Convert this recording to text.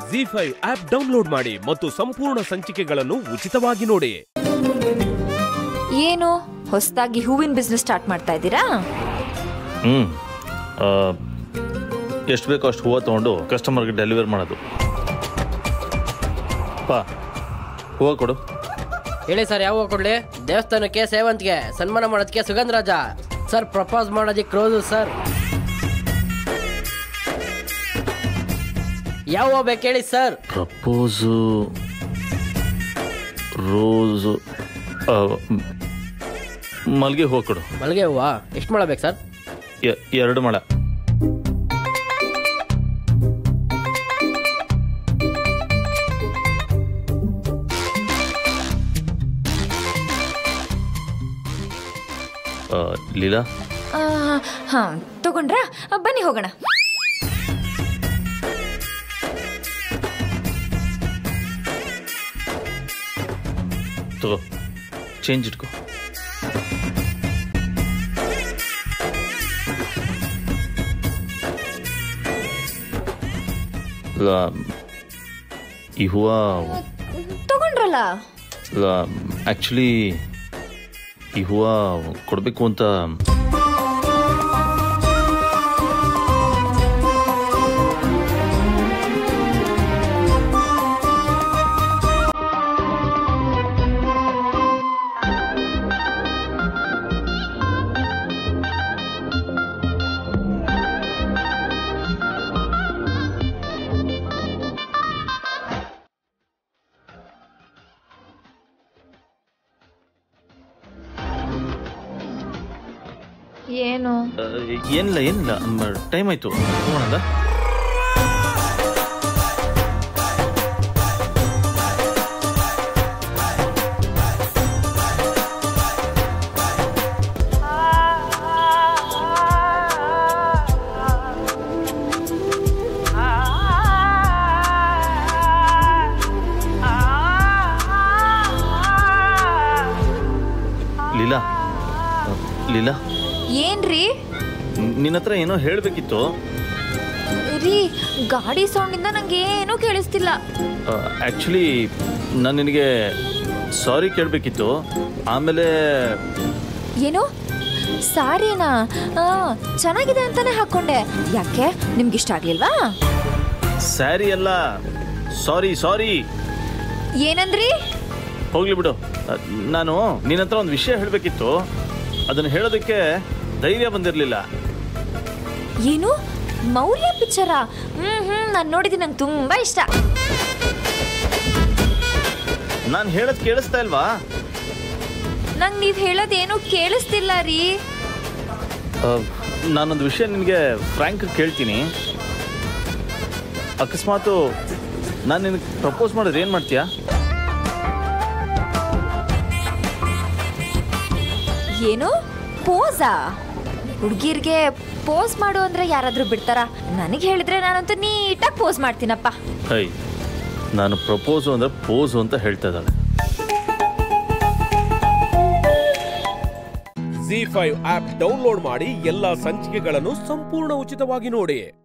G five app download ಮಾಡಿ ಮತ್ತು ಸಂಪೂರ್ಣ ಸಂಚಿಕೆಗಳನ್ನು ಉಚಿತವಾಗಿ ನೋಡಿ ಏನು ಹೊಸದಾಗಿ ಹೂವಿನ ಬಿಸ್ನೆಸ್ ಸ್ಟಾರ್ಟ್ ಮಾಡ್ತಾ ಇದ್ದೀರಾ ಹ್ಞೂ ಎಷ್ಟು ಬೇಕೋ ಅಷ್ಟು ಹೂವು ತೊಗೊಂಡು ಕಸ್ಟಮರ್ಗೆ ಡೆಲಿವರ್ ಮಾಡೋದು ಪಾ ಹೂವು ಕೊಡು ಹೇಳಿ ಸರ್ ಯಾವ ಕೊಡ್ಲಿ ದೇವಸ್ಥಾನಕ್ಕೆ ಸೇವಂತಿಗೆ ಸನ್ಮಾನ ಮಾಡೋದಕ್ಕೆ ಸುಗಂಧರಾಜ ಸರ್ ಪ್ರಪೋಸ್ ಮಾಡೋದಕ್ಕೆ ಕ್ರೋಸು ಸರ್ ಯಾವ ಹೂವು ಬೇಕು ಹೇಳಿ ಸರ್ ಪ್ರಪೋಸು ರೋಸು ಆ, ಮ್, ಮಲ್ಗೆ ಹೂವು ಕೊಡು ಮಲ್ಲಿಗೆ ಹೂವು ಎಷ್ಟು ಮೊಳ ಬೇಕು ಸರ್ ಎ- ಎರಡು ಮಳ ಆ, ಲೀಲಾ ಆ, ಹಾ ತಗೊಂಡ್ರಾ ಆ, ಬನ್ನಿ ಹೋಗೋಣ ತಗೋ ಚೇಂಜ್ ಇಟ್ಕೋ ಇಲ್ಲ, ಈ ಹೂವು ತಗೊಂಡ್ರಲ್ಲ ಆ್ಯಕ್ಚುಲಿ ಈ ಹೂವು ಕೊಡಬೇಕು ಅಂತ ಏನು ಆ, ಏನಿಲ್ಲ ಏನಿಲ್ಲ ಟೈಮ್ ಆಯಿತು ಹೋಗೋಣ ಲೀಲಾ ಲೀಲಾ ಏನ್ರಿ ನಿನ್ನ ಹತ್ರ ಏನೋ ಹೇಳಬೇಕಿತ್ತು ರೀ ಗಾಡಿ ಸೌಂಡಿಂದ ನಂಗೆ ಏನೂ ಕೇಳಿಸ್ತಿಲ್ಲ ಆ್ಯಕ್ಚುಲಿ ನಾನು ನಿನಗೆ ಸಾರಿ ಕೇಳಬೇಕಿತ್ತು ಆಮೇಲೆ ಏನು ಸಾರಿನಾ ಆ, ಚೆನ್ನಾಗಿದೆ ಅಂತಾನೆ ಹಾಕೊಂಡೆ ಯಾಕೆ ನಿಮ್ಗೆ ಇಷ್ಟ ಆಗ್ಲಿಲ್ವಾ ಸ್ಯಾರಿ ಅಲ್ಲ ಸಾರಿ ಸಾರಿ ಏನಂದ್ರಿ ಹೋಗ್ಲಿ ಬಿಡು ಅ, ನಾನು ನಿನ್ನ ಹತ್ರ ಒಂದು ವಿಷಯ ಹೇಳಬೇಕಿತ್ತು ಅದನ್ನು ಹೇಳೋದಕ್ಕೆ ಧೈರ್ಯ ಬಂದಿರಲಿಲ್ಲ ಏನು ಮೌರ್ಯ ಪಿಕ್ಚರ ಹ್ಮ್ ಹ್ಮ್ ನಾನು ನೋಡಿದ್ದೀನಿ ನಂಗೆ ತುಂಬಾ ಇಷ್ಟ ನಾನು ಹೇಳೋದು ಕೇಳಿಸ್ತಾ ಇಲ್ವಾ ನಂಗೆ ನೀವು ಹೇಳೋದೇನು ಕೇಳಿಸ್ತಿಲ್ಲ ರೀ ಅ, ನಾನೊಂದು ವಿಷಯ ನಿನಗೆ ಫ್ರ್ಯಾಂಕ್ ಕೇಳ್ತೀನಿ ಅಕಸ್ಮಾತು ನಾನು ನಿನಗೆ ಪ್ರಪೋಸ್ ಮಾಡಿದ್ರೆ ಏನು ಮಾಡ್ತೀಯಾ ಏನು ಪೋಸಾ ಹುಡುಗಿರ್ಗೆ ಪೋಸ್ ಮಾಡು ಅಂದ್ರೆ ಯಾರಾದ್ರೂ ಬಿಡ್ತಾರಾ ನನಗೆ ಹೇಳಿದ್ರೆ ನಾನಂತೂ ನೀಟಾಗಿ ಪೋಸ್ ಮಾಡ್ತೀನಪ್ಪ ಹೈ ನಾನು ಪ್ರಪೋಸು ಅಂದರೆ ಪೋಸು ಅಂತ ಹೇಳ್ತಾ ಇದ್ದಾಳೆ ಜಿ ಫೈವ್ ಆಪ್ ಡೌನ್ಲೋಡ್ ಮಾಡಿ ಎಲ್ಲಾ ಸಂಚಿಕೆಗಳನ್ನು ಸಂಪೂರ್ಣ ಉಚಿತವಾಗಿ ನೋಡಿ